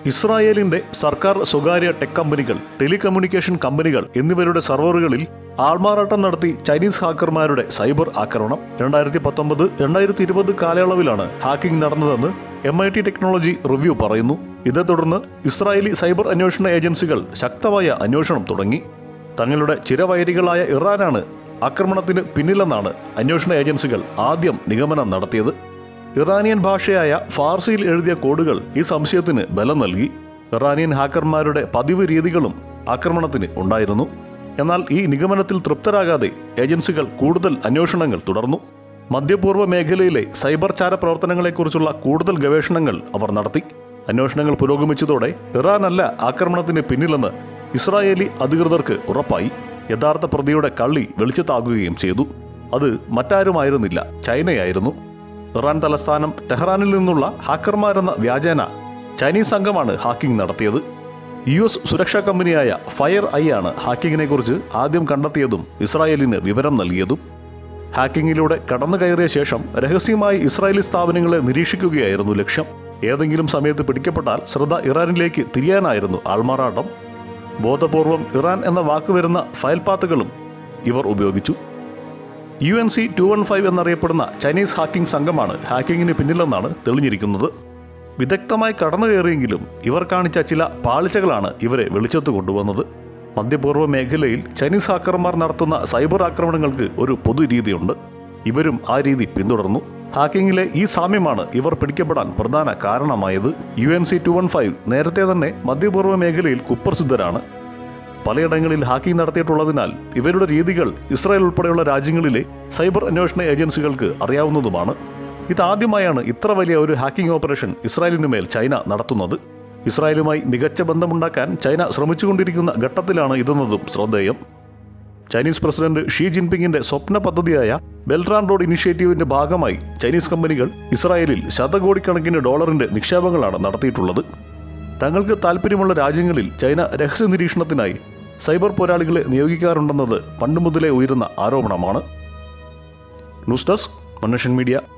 ഇസ്രായേലിന്റെ സർക്കാർ സ്വകാര്യ ടെക് കമ്പനികൾ ടെലികമ്മ്യൂണിക്കേഷൻ കമ്പനികൾ എന്നിവരുടെ സെർവറുകളിൽ ആൾമാറാട്ടം നടത്തി ചൈനീസ് ഹാക്കർമാരുടെ സൈബർ ആക്രമണം രണ്ടായിരത്തി പത്തൊമ്പത് രണ്ടായിരത്തി ഇരുപത് കാലയളവിലാണ് ഹാക്കിംഗ് നടന്നതെന്ന് M I T technology review പറയുന്നു ഇതേ തുടർന്ന് ഇസ്രായേലി സൈബർ അന്വേഷണ ഏജൻസികൾ ശക്തമായ അന്വേഷണം തുടങ്ങി തങ്ങളുടെ ചിരവൈരികളായ ഇറാനാണ് ആക്രമണത്തിന് പിന്നിലെന്നാണ് അന്വേഷണ ഏജൻസികൾ ആദ്യം നിഗമനം നടത്തിയത് ഇറാനിയൻ ഭാഷയായ ഫാർസിയിൽ എഴുതിയ കോഡുകൾ ഈ സംശയത്തിന് ബലം നൽകി ഇറാനിയൻ ഹാക്കർമാരുടെ പതിവ് രീതികളും ആക്രമണത്തിന് ഉണ്ടായിരുന്നു എന്നാൽ ഈ നിഗമനത്തിൽ തൃപ്തരാകാതെ ഏജൻസികൾ കൂടുതൽ അന്വേഷണങ്ങൾ തുടർന്നു മധ്യപൂർവ്വ മേഖലയിലെ സൈബർ ചാര പ്രവർത്തനങ്ങളെക്കുറിച്ചുള്ള കൂടുതൽ ഗവേഷണങ്ങൾ അവർ നടത്തി അന്വേഷണങ്ങൾ പുരോഗമിച്ചതോടെ ഇറാനല്ല ആക്രമണത്തിന് പിന്നിലെന്ന് ഇസ്രായേലി അധികൃതർക്ക് ഉറപ്പായി യഥാർത്ഥ പ്രതിയുടെ കള്ളി വെളിച്ചത്താകുകയും ചെയ്തു അത് മറ്റാരുമായിരുന്നില്ല ചൈനയായിരുന്നു ഇറാൻ തലസ്ഥാനം ടെഹ്റാനിൽ നിന്നുള്ള ഹാക്കർമാരെന്ന വ്യാജേന ചൈനീസ് സംഘമാണ് ഹാക്കിംഗ് നടത്തിയത് യു എസ് സുരക്ഷാ കമ്പനിയായ ഫയർ ഐ ആണ് ഹാക്കിങ്ങിനെ കുറിച്ച് ആദ്യം കണ്ടെത്തിയതും ഇസ്രായേലിന് വിവരം നൽകിയതും ഹാക്കിങ്ങിലൂടെ കടന്നു കയറിയ ശേഷം രഹസ്യമായി ഇസ്രായേലി സ്ഥാപനങ്ങളെ നിരീക്ഷിക്കുകയായിരുന്നു ലക്ഷ്യം ഏതെങ്കിലും സമയത്ത് പിടിക്കപ്പെട്ടാൽ ശ്രദ്ധ ഇറാനിലേക്ക് തിരിയാനായിരുന്നു ആൾമാറാട്ടം ബോധപൂർവം ഇറാൻ എന്ന വാക്ക് വരുന്ന ഫയൽ പാത്തുകളും ഇവർ ഉപയോഗിച്ചു U N C two one five എന്നറിയപ്പെടുന്ന ചൈനീസ് ഹാക്കിംഗ് സംഘമാണ് ഹാക്കിങ്ങിന് പിന്നിലെന്നാണ് തെളിഞ്ഞിരിക്കുന്നത് വിദഗ്ധമായി കടന്നു കയറിയെങ്കിലും ഇവർ കാണിച്ച ചില പാളിച്ചകളാണ് ഇവരെ വെളിച്ചത്ത് കൊണ്ടുവന്നത് മധ്യപൂർവ്വ മേഖലയിൽ ചൈനീസ് ഹാക്കർമാർ നടത്തുന്ന സൈബർ ആക്രമണങ്ങൾക്ക് ഒരു പൊതു രീതിയുണ്ട് ഇവരും ആ രീതി പിന്തുടർന്നു ഹാക്കിങ്ങിലെ ഈ സാമ്യമാണ് ഇവർ പിടിക്കപ്പെടാൻ പ്രധാന കാരണമായത് U N C two one five നേരത്തെ തന്നെ മധ്യപൂർവ്വ മേഖലയിൽ കുപ്രസിദ്ധരാണ് പലയിടങ്ങളിൽ ഹാക്കിംഗ് നടത്തിയിട്ടുള്ളതിനാൽ ഇവരുടെ രീതികൾ ഇസ്രായേൽ ഉൾപ്പെടെയുള്ള രാജ്യങ്ങളിലെ സൈബർ അന്വേഷണ ഏജൻസികൾക്ക് അറിയാവുന്നതുമാണ് ഇതാദ്യമായാണ് ഇത്ര വലിയ ഒരു ഹാക്കിംഗ് ഓപ്പറേഷൻ ഇസ്രായേലിനു മേൽ ചൈന നടത്തുന്നത് ഇസ്രായേലുമായി മികച്ച ബന്ധമുണ്ടാക്കാൻ ചൈന ശ്രമിച്ചുകൊണ്ടിരിക്കുന്ന ഘട്ടത്തിലാണ് ഇതെന്നതും ശ്രദ്ധേയം ചൈനീസ് പ്രസിഡന്റ് ഷീ ജിൻപിങ്ങിന്റെ സ്വപ്ന പദ്ധതിയായ ബെൽട്രാൻ റോഡ് ഇനിഷ്യേറ്റീവിന്റെ ഭാഗമായി ചൈനീസ് കമ്പനികൾ ഇസ്രായേലിൽ ശതകോടിക്കണക്കിന് ഡോളറിന്റെ നിക്ഷേപങ്ങളാണ് നടത്തിയിട്ടുള്ളത് തങ്ങൾക്ക് താൽപ്പര്യമുള്ള രാജ്യങ്ങളിൽ ചൈന രഹസ്യ നിരീക്ഷണത്തിനായി സൈബർ പോരാളികളെ നിയോഗിക്കാറുണ്ടെന്നത് പണ്ട് മുതലേ ഉയരുന്ന ആരോപണമാണ് ന്യൂസ് ഡെസ്ക് മനുഷ്യൻ മീഡിയ